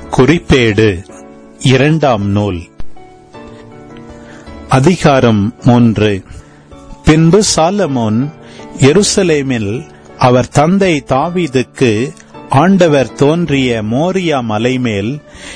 குறிப்பேடு இரண்டாம் நூல் அதிகாரம் மூன்று பின்பு சாலமோன் எருசலேமில் அவர் தந்தை தாவீதுக்கு ஆண்டவர் தோன்றிய மோரியா மலைமேல்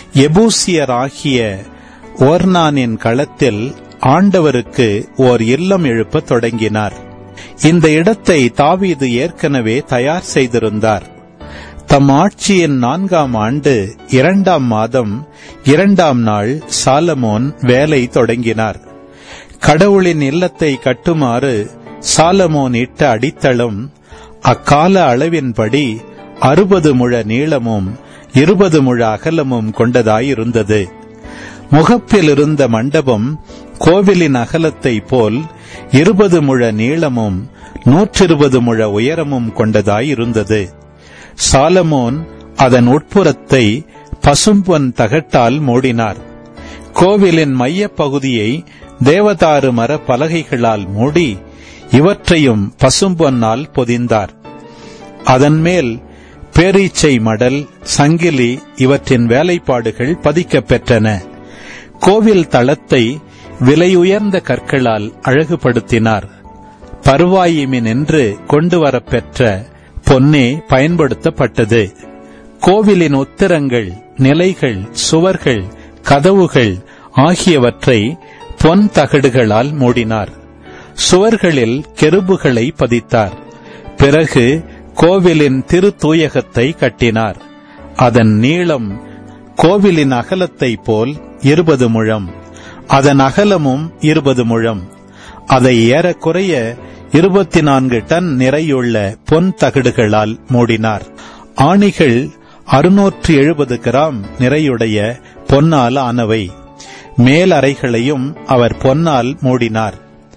எபூசியராகிய ஓர்னானின் களத்தில் ஆண்டவருக்கு ஓர் இல்லம் எழுப்பத் தொடங்கினார் இந்த இடத்தை தாவீது ஏற்கனவே தயார் செய்திருந்தார் தம் ஆட்சியின் நான்காம் ஆண்டு இரண்டாம் மாதம் இரண்டாம் நாள் சாலமோன் வேலை தொடங்கினார் கடவுளின் இல்லத்தை கட்டுமாறு சாலமோன் இட்ட அடித்தளம் அக்கால அளவின்படி அறுபது முழ நீளமும் இருபது முழ அகலமும் கொண்டதாயிருந்தது முகப்பில் இருந்த மண்டபம் கோவிலின் அகலத்தை போல் இருபது முழ நீளமும் நூற்றிருபது முழ உயரமும் கொண்டதாயிருந்தது சாலமோன் அதன் உட்புறத்தை பசும்பொன் தகட்டால் மூடினார் கோவிலின் மையப் பகுதியை தேவதாரு மர பலகைகளால் மூடி இவற்றையும் பசும்பொன்னால் பொதிந்தார் அதன் மேல் பேரீச்சை மடல் சங்கிலி இவற்றின் வேலைப்பாடுகள் பதிக்கப் பெற்றன கோவில் தளத்தை விலையுயர்ந்த கற்களால் அழகுபடுத்தினார் பருவாயிமின் என்று கொண்டு வரப்பெற்ற பொன்னே பயன்படுத்தப்பட்டது கோவிலின் உத்திரங்கள் நிலைகள் சுவர்கள் கதவுகள் ஆகியவற்றை பொன் தகடுகளால் மூடினார் சுவர்களில் கெருபுகளை பதித்தார் பிறகு கோவிலின் திருத்தூயகத்தை கட்டினார் அதன் நீளம் கோவிலின் அகலத்தை போல் இருபது முழம் அதன் அகலமும் இருபது முழம் அதை ஏறக்குறைய இருபத்தி நான்கு டன் நிறையுள்ள பொன் தகடுகளால் மூடினார் ஆணிகள் அறுநூற்று எழுபது கிராம் நிறையுடைய பொன்னால் ஆனவை மேல் அறைகளையும் அவர் பொன்னால் மூடினார்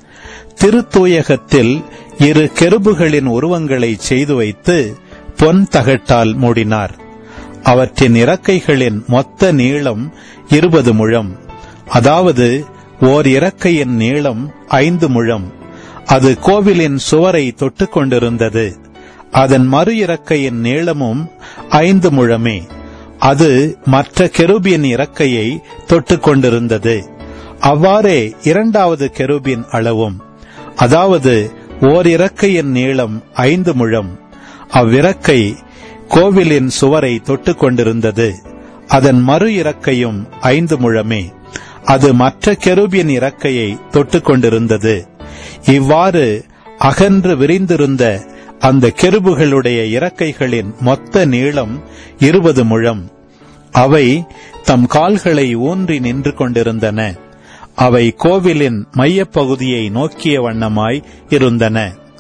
திருத்தூயகத்தில் இரு கெருபுகளின் உருவங்களை செய்து வைத்து பொன் தகட்டால் மூடினார் அவற்றின் இறக்கைகளின் மொத்த நீளம் இருபது முழம் அதாவது ஓர் இறக்கையின் நீளம் ஐந்து முழம் அது கோவிலின் சுவரை தொட்டுக் கொண்டிருந்தது அதன் மறு இறக்கையின் நீளமும் ஐந்து முழமே அது மற்ற கெருபின் இறக்கையை தொட்டுக் கொண்டிருந்தது அவ்வாறே இரண்டாவது கெருபின் அளவும் அதாவது ஓர் இறக்கையின் நீளம் ஐந்து முழம் அவ்விறக்கை கோவிலின் சுவரை தொட்டுக் கொண்டிருந்தது அதன் மறு இறக்கையும் ஐந்து முழமே அது மற்ற கெருபின் இறக்கையை தொட்டுக் கொண்டிருந்தது இவ்வாறு அகன்று விரிந்திருந்த அந்த கெருபுகளுடைய இறக்கைகளின் மொத்த நீளம் இருபது முழம் அவை தம் கால்களை ஊன்றி நின்று கொண்டிருந்தன அவை கோவிலின் மையப்பகுதியை நோக்கிய வண்ணமாய் இருந்தன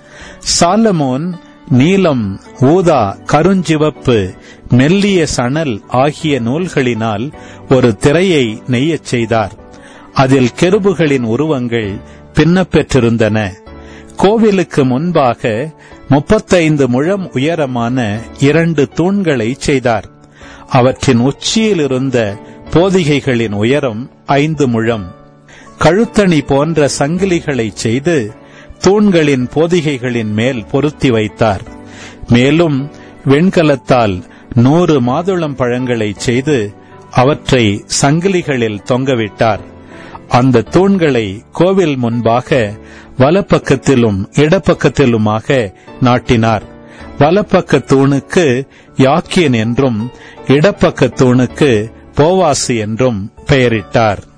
சாலமோன் நீலம் ஊதா கருஞ்சிவப்பு மெல்லிய சணல் ஆகிய நூல்களினால் ஒரு திரையை நெய்யச் செய்தார் அதில் கெருபுகளின் உருவங்கள் பின்னப்பெற்றிருந்தன கோவிலுக்கு முன்பாக முப்பத்தைந்து முழம் உயரமான இரண்டு தூண்களை செய்தார் அவற்றின் உச்சியில் இருந்த போதிகைகளின் உயரம் ஐந்து முழம் கழுத்தணி போன்ற சங்கிலிகளை செய்து தூண்களின் போதிகைகளின் மேல் பொருத்தி வைத்தார் மேலும் வெண்கலத்தால் நூறு மாதுளம் பழங்களை செய்து அவற்றை சங்கிலிகளில் தொங்கவிட்டார் அந்த தூண்களை கோவில் முன்பாக வலப்பக்கத்திலும் இடப்பக்கத்திலுமாக நாட்டினார் வலப்பக்க தூணுக்கு யாக்கியன் என்றும் இடப்பக்க தூணுக்கு போவாசு என்றும் பெயரிட்டார்